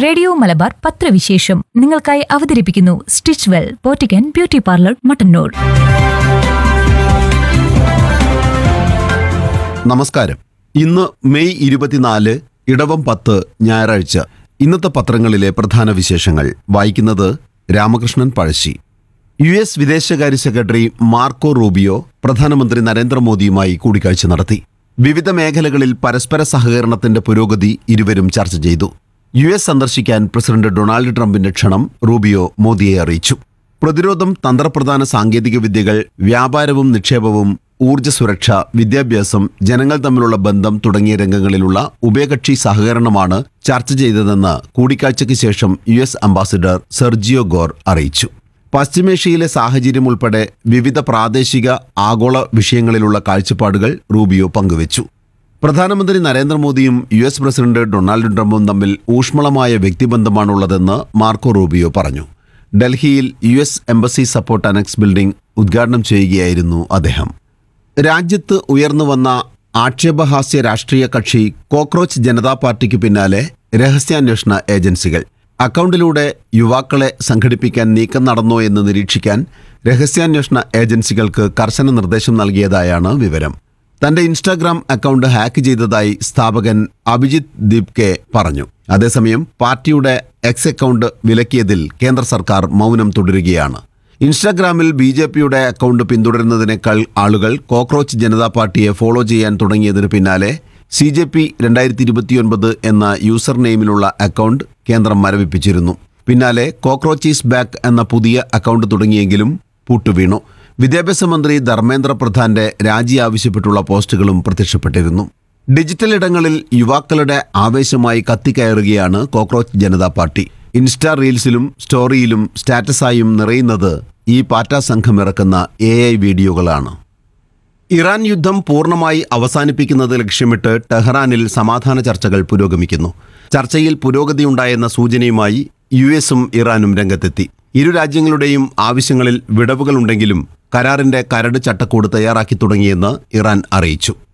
radio Malabar പത്രവിശേഷം നിങ്ങൾക്കായി അവതരിപ്പിക്കുന്നു സ്റ്റിച്ച് വെൽ പോറ്റിക്കൻ ബ്യൂട്ടി പാർലർ മട്ടന്നൂർ നമസ്കാരം ഇന്ന് മെയ് ഇരുപത്തിനാല് ഇടവം പത്ത് ഞായറാഴ്ച ഇന്നത്തെ പത്രങ്ങളിലെ പ്രധാന വിശേഷങ്ങൾ വായിക്കുന്നത് രാമകൃഷ്ണൻ പഴശ്ശി യു എസ് വിദേശകാര്യ സെക്രട്ടറി മാർക്കോ റൂബിയോ പ്രധാനമന്ത്രി നരേന്ദ്രമോദിയുമായി കൂടിക്കാഴ്ച നടത്തി വിവിധ മേഖലകളിൽ പരസ്പര സഹകരണത്തിന്റെ പുരോഗതി ഇരുവരും ചർച്ച ചെയ്തു യു എസ് സന്ദർശിക്കാൻ പ്രസിഡന്റ് ഡൊണാൾഡ് ട്രംപിന്റെ ക്ഷണം റൂബിയോ മോദിയെ അറിയിച്ചു പ്രതിരോധം തന്ത്രപ്രധാന സാങ്കേതിക വിദ്യകൾ വ്യാപാരവും നിക്ഷേപവും ഊർജ്ജ സുരക്ഷ വിദ്യാഭ്യാസം ജനങ്ങൾ തമ്മിലുള്ള ബന്ധം തുടങ്ങിയ രംഗങ്ങളിലുള്ള ഉഭയകക്ഷി സഹകരണമാണ് ചർച്ച ചെയ്തതെന്ന് കൂടിക്കാഴ്ചയ്ക്ക് ശേഷം U S ambassador Sergio Gor അറിയിച്ചു പശ്ചിമേഷ്യയിലെ സാഹചര്യം ഉൾപ്പെടെ വിവിധ പ്രാദേശിക ആഗോള വിഷയങ്ങളിലുള്ള കാഴ്ചപ്പാടുകൾ റൂബിയോ പങ്കുവച്ചു പ്രധാനമന്ത്രി നരേന്ദ്രമോദിയും യു എസ് പ്രസിഡന്റ് ഡൊണാൾഡ് ട്രംപും തമ്മിൽ ഊഷ്മളമായ വ്യക്തിബന്ധമാണുള്ളതെന്ന് മാർക്കോ റൂബിയോ പറഞ്ഞു ഡൽഹിയിൽ U S embassy support annex building ഉദ്ഘാടനം ചെയ്യുകയായിരുന്നു അദ്ദേഹം രാജ്യത്ത് ഉയർന്നു വന്ന ആക്ഷേപഹാസ്യ രാഷ്ട്രീയ കക്ഷി കോക്രോച്ച് ജനതാ പാർട്ടിക്ക് പിന്നാലെ രഹസ്യാന്വേഷണ ഏജൻസികൾ അക്കൗണ്ടിലൂടെ യുവാക്കളെ സംഘടിപ്പിക്കാൻ നീക്കം നടന്നോ എന്ന് നിരീക്ഷിക്കാൻ രഹസ്യാന്വേഷണ ഏജൻസികൾക്ക് കർശന നിർദ്ദേശം നൽകിയതായാണ് വിവരം തന്റെ ഇൻസ്റ്റാഗ്രാം അക്കൗണ്ട് ഹാക്ക് ചെയ്തതായി സ്ഥാപകൻ അഭിജിത്ത് ദീപ്കെ പറഞ്ഞു അതേസമയം പാർട്ടിയുടെ എക്സ് അക്കൗണ്ട് വിലക്കിയതിൽ കേന്ദ്ര സർക്കാർ മൗനം തുടരുകയാണ് ഇൻസ്റ്റാഗ്രാമിൽ ബി ജെ പിയുടെ അക്കൗണ്ട് പിന്തുടരുന്നതിനേക്കാൾ ആളുകൾ കോക്രോച്ച് ജനതാ പാർട്ടിയെ ഫോളോ ചെയ്യാൻ തുടങ്ങിയതിന് പിന്നാലെ സി ജെ പി രണ്ടായിരത്തി ഇരുപത്തിയൊൻപത് എന്ന യൂസർ നെയിമിലുള്ള അക്കൗണ്ട് കേന്ദ്രം മരവിപ്പിച്ചിരുന്നു പിന്നാലെ കോക്രോച്ചീസ് ബാക്ക് എന്ന പുതിയ അക്കൗണ്ട് തുടങ്ങിയെങ്കിലും പൂട്ടുവീണു വിദ്യാഭ്യാസ മന്ത്രി ധർമ്മേന്ദ്ര പ്രധാന്റെ രാജി ആവശ്യപ്പെട്ടുള്ള പോസ്റ്റുകളും പ്രത്യക്ഷപ്പെട്ടിരുന്നു ഡിജിറ്റൽ ഇടങ്ങളിൽ യുവാക്കളുടെ ആവേശമായി കത്തിക്കയറുകയാണ് കോക്രോച്ച് ജനതാ പാർട്ടി ഇൻസ്റ്റാ റീൽസിലും സ്റ്റോറിയിലും സ്റ്റാറ്റസായും നിറയുന്നത് ഈ പാറ്റ സംഘം ഇറക്കുന്ന എ ഐ വീഡിയോകളാണ് ഇറാൻ യുദ്ധം പൂർണ്ണമായി അവസാനിപ്പിക്കുന്നത് ലക്ഷ്യമിട്ട് ടെഹ്റാനിൽ സമാധാന ചർച്ചകൾ പുരോഗമിക്കുന്നു ചർച്ചയിൽ പുരോഗതിയുണ്ടായെന്ന സൂചനയുമായി യു എസും ഇറാനും രംഗത്തെത്തി ഇരു രാജ്യങ്ങളുടെയും ആവശ്യങ്ങളിൽ വിടവുകളുണ്ടെങ്കിലും കരാറിന്റെ കരട് ചട്ടക്കൂട് തയ്യാറാക്കി തുടങ്ങിയെന്ന് ഇറാൻ അറിയിച്ചു